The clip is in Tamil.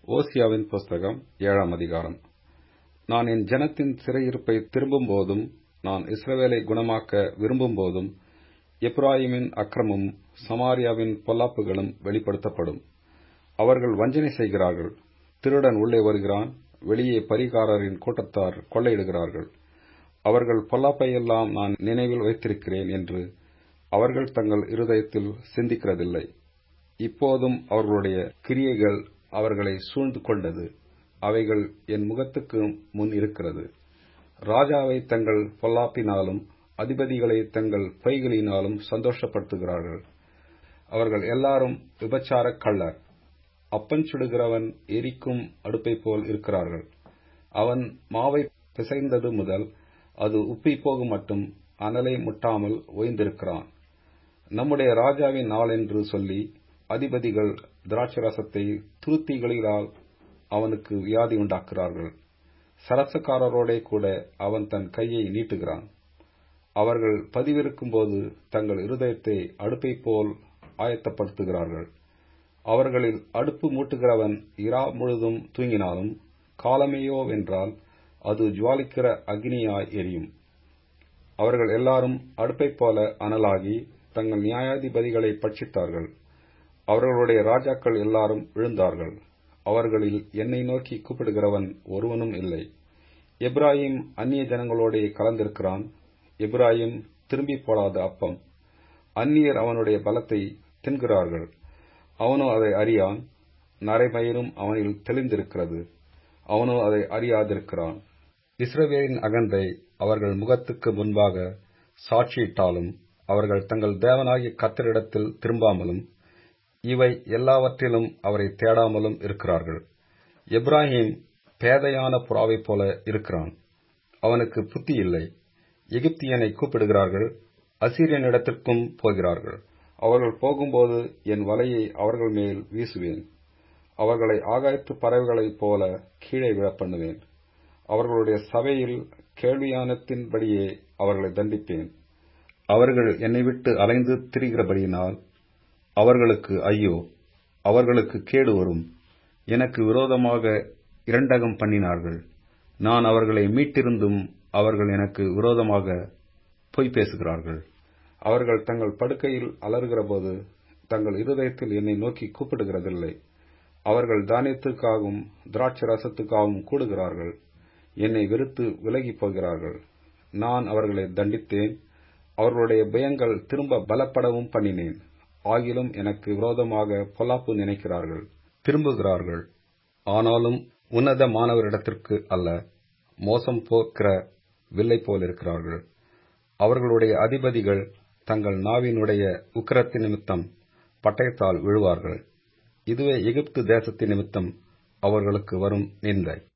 ஓசியாவின் புஸ்தகம் ஏழாம் அதிகாரம் நான் என் ஜனத்தின் சிறையிருப்பை திரும்பும்போதும் நான் இஸ்ரவேலை குணமாக்க விரும்பும்போதும் எப்ராயிமின் அக்கிரமும் சமாரியாவின் பொல்லாப்புகளும் வெளிப்படுத்தப்படும் அவர்கள் வஞ்சனை செய்கிறார்கள் திருடன் உள்ளே வருகிறான் வெளியே பரிகாரரின் கூட்டத்தார் கொள்ளையிடுகிறார்கள் அவர்கள் பொல்லாப்பையெல்லாம் நான் நினைவில் வைத்திருக்கிறேன் என்று அவர்கள் தங்கள் இருதயத்தில் சிந்திக்கிறதில்லை இப்போதும் அவர்களுடைய கிரியைகள் அவர்களை சூழ்ந்து கொண்டது அவைகள் என் முகத்துக்கு முன் இருக்கிறது ராஜாவை தங்கள் பொல்லாப்பினாலும் அதிபதிகளை தங்கள் பொய்களினாலும் சந்தோஷப்படுத்துகிறார்கள் அவர்கள் எல்லாரும் விபச்சார கள்ளர் அப்பஞ்சுடுகிறவன் எரிக்கும் அடுப்பை போல் இருக்கிறார்கள் அவன் மாவை பிசைந்தது முதல் அது உப்பி போகும் மட்டும் அனலை முட்டாமல் ஓய்ந்திருக்கிறான் நம்முடைய ராஜாவின் நாள் என்று சொல்லி அதிபதிகள் திராட்சரசத்தை துருத்திகளிலால் அவனுக்கு வியாதி உண்டாக்குகிறார்கள் சரசக்காரரோடே கூட அவன் தன் கையை நீட்டுகிறான் அவர்கள் பதிவிருக்கும்போது தங்கள் இருதயத்தை அடுப்பை போல் ஆயத்தப்படுத்துகிறார்கள் அவர்களில் அடுப்பு மூட்டுகிறவன் இரா முழுதும் தூங்கினாலும் காலமேயோவென்றால் அது ஜுவாலிக்கிற அக்னியாய் எரியும் அவர்கள் எல்லாரும் அடுப்பைப் போல அனலாகி தங்கள் நியாயாதிபதிகளை பட்சித்தார்கள் அவர்களுடைய ராஜாக்கள் எல்லாரும் விழுந்தார்கள் அவர்களில் என்னை நோக்கி கூப்பிடுகிறவன் ஒருவனும் இல்லை எப்ராஹிம் அந்நிய ஜனங்களோடே கலந்திருக்கிறான் எப்ராஹிம் திரும்பி போடாத அப்பம் அந்நியர் அவனுடைய பலத்தை தின்கிறார்கள் அவனோ அதை அறியான் நரைமயிரும் அவனில் தெளிந்திருக்கிறது அவனோ அதை அறியாதிருக்கிறான் இஸ்ரவேலின் அகந்தை அவர்கள் முகத்துக்கு முன்பாக சாட்சியிட்டாலும் அவர்கள் தங்கள் தேவனாகிய கத்தரிடத்தில் திரும்பாமலும் இவை எல்லாவற்றிலும் அவரை தேடாமலும் இருக்கிறார்கள் எப்ராஹிம் பேதையான புறாவைப் போல இருக்கிறான் அவனுக்கு புத்தி இல்லை எகிப்தியனை கூப்பிடுகிறார்கள் அசீரியனிடத்திற்கும் போகிறார்கள் அவர்கள் போகும்போது என் வலையை அவர்கள் மேல் வீசுவேன் அவர்களை ஆகாயத்து பறவைகளைப் போல கீழே விழப்பண்ணுவேன் அவர்களுடைய சபையில் கேள்வியானத்தின்படியே அவர்களை தண்டிப்பேன் அவர்கள் என்னை விட்டு அலைந்து திரிகிறபடியினால் அவர்களுக்கு ஐயோ அவர்களுக்கு கேடு வரும் எனக்கு விரோதமாக இரண்டகம் பண்ணினார்கள் நான் அவர்களை மீட்டிருந்தும் அவர்கள் எனக்கு விரோதமாக பொய் பேசுகிறார்கள் அவர்கள் தங்கள் படுக்கையில் அலறுகிறபோது தங்கள் இருதயத்தில் என்னை நோக்கி கூப்பிடுகிறதில்லை அவர்கள் தானியத்துக்காகவும் திராட்சை ரசத்துக்காகவும் கூடுகிறார்கள் என்னை வெறுத்து விலகி போகிறார்கள் நான் அவர்களை தண்டித்தேன் அவர்களுடைய பயங்கள் திரும்ப பலப்படவும் பண்ணினேன் ஆகிலும் எனக்கு விரோதமாக பொல்லாப்பு நினைக்கிறார்கள் திரும்புகிறார்கள் ஆனாலும் உன்னத மாணவரிடத்திற்கு அல்ல மோசம் போக்கிற வில்லை போல் இருக்கிறார்கள் அவர்களுடைய அதிபதிகள் தங்கள் நாவினுடைய உக்கிரத்தின் நிமித்தம் பட்டயத்தால் விழுவார்கள் இதுவே எகிப்து தேசத்தின் நிமித்தம் அவர்களுக்கு வரும் நிந்தை